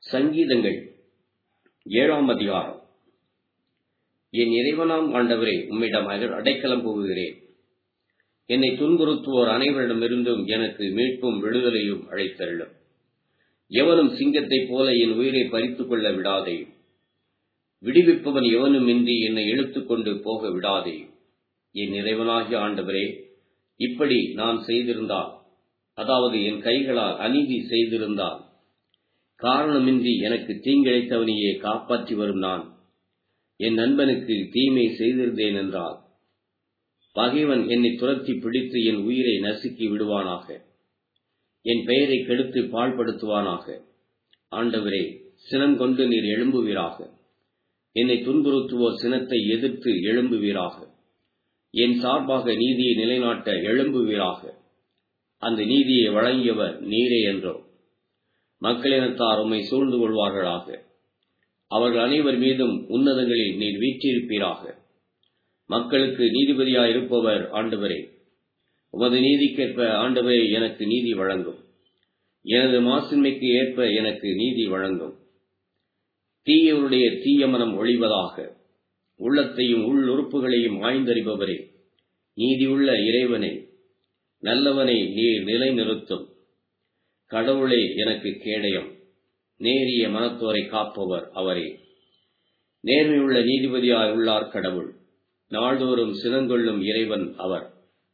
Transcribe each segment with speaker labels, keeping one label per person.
Speaker 1: சங்கீதங்கள் ஏழாம் அதிகாரம் என் இறைவனாம் ஆண்டவரே உம்மிடம் அக- அடைக்கலம் புகுகிறேன் என்னை துன்புறுத்துவோர் அனைவரிடமிருந்தும் எனக்கு மீட்பும் விடுதலையும் அழைத்தருளும் எவனும் சிங்கத்தைப் போல என் உயிரை பறித்துக் கொள்ள விடாதேயும் விடுவிப்பவன் எவனும் இன்றி என்னை இழுத்துக் கொண்டு போக விடாதேயும் என் இறைவனாகிய ஆண்டவரே இப்படி நான் செய்திருந்தால் அதாவது என் கைகளால் அநீதி செய்திருந்தால் காரணமின்றி எனக்கு தீங்கிழைத்தவனையே காப்பாற்றி வரும் நான் என் நண்பனுக்கு தீமை செய்திருந்தேன் என்றால் பகைவன் என்னை துரத்தி பிடித்து என் உயிரை நசுக்கி விடுவானாக என் பெயரை கெடுத்து பாழ்படுத்துவானாக ஆண்டவரே சினம் கொண்டு நீர் எழும்புவீராக என்னை துன்புறுத்துவோர் சினத்தை எதிர்த்து எழும்புவீராக என் சார்பாக நீதியை நிலைநாட்ட எழும்புவீராக அந்த நீதியை வழங்கியவர் நீரே என்றோ மக்களினத்தார் உம்மை சூழ்ந்து கொள்வார்களாக அவர்கள் அனைவர் மீதும் உன்னதங்களில் நீர் வீற்றிருப்பீராக மக்களுக்கு நீதிபதியாயிருப்பவர் ஆண்டவரே உமது நீதிக்கேற்ப ஆண்டவரே எனக்கு நீதி வழங்கும் எனது மாசின்மைக்கு ஏற்ப எனக்கு நீதி வழங்கும் தீயவருடைய தீய மனம் ஒழிவதாக உள்ளத்தையும் உள்ளுறுப்புகளையும் ஆய்ந்தறிபவரே நீதியுள்ள இறைவனே நல்லவனை நீர் நிலைநிறுத்தும் கடவுளே எனக்கு கேடயம் நேரிய மனத்தோரை காப்பவர் அவரே நேர்மையுள்ள நீதிபதியாய் உள்ளார் கடவுள் நாள்தோறும் சினங்கொள்ளும் இறைவன் அவர்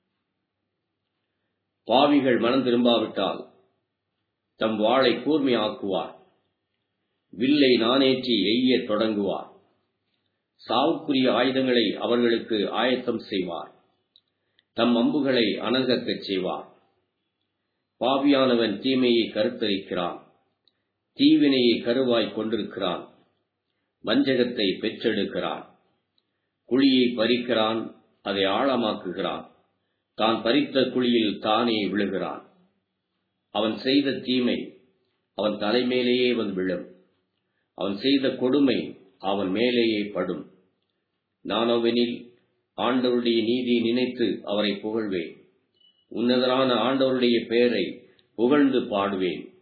Speaker 1: பாவிகள் மனம் திரும்பாவிட்டால் தம் வாளை கூர்மையாக்குவார் வில்லை நானேற்றி எய்யத் தொடங்குவார் சாவுக்குரிய ஆயுதங்களை அவர்களுக்கு ஆயத்தம் செய்வார் தம் அம்புகளை அணங்கக்கச் செய்வார் பாவியானவன் தீமையை கருத்தரிக்கிறான் தீவினையை கருவாய் கொண்டிருக்கிறான் வஞ்சகத்தை பெற்றெடுக்கிறான் குழியை பறிக்கிறான் அதை ஆழமாக்குகிறான் தான் பறித்த குழியில் தானே விழுகிறான் அவன் செய்த தீமை அவன் தலைமேலேயே வந்து விழும் அவன் செய்த கொடுமை அவன் மேலேயே படும் நானோவெனில் ஆண்டவருடைய நீதியை நினைத்து அவரை புகழ்வேன் உன்னதரான ஆண்டவருடைய பெயரை புகழ்ந்து பாடுவேன்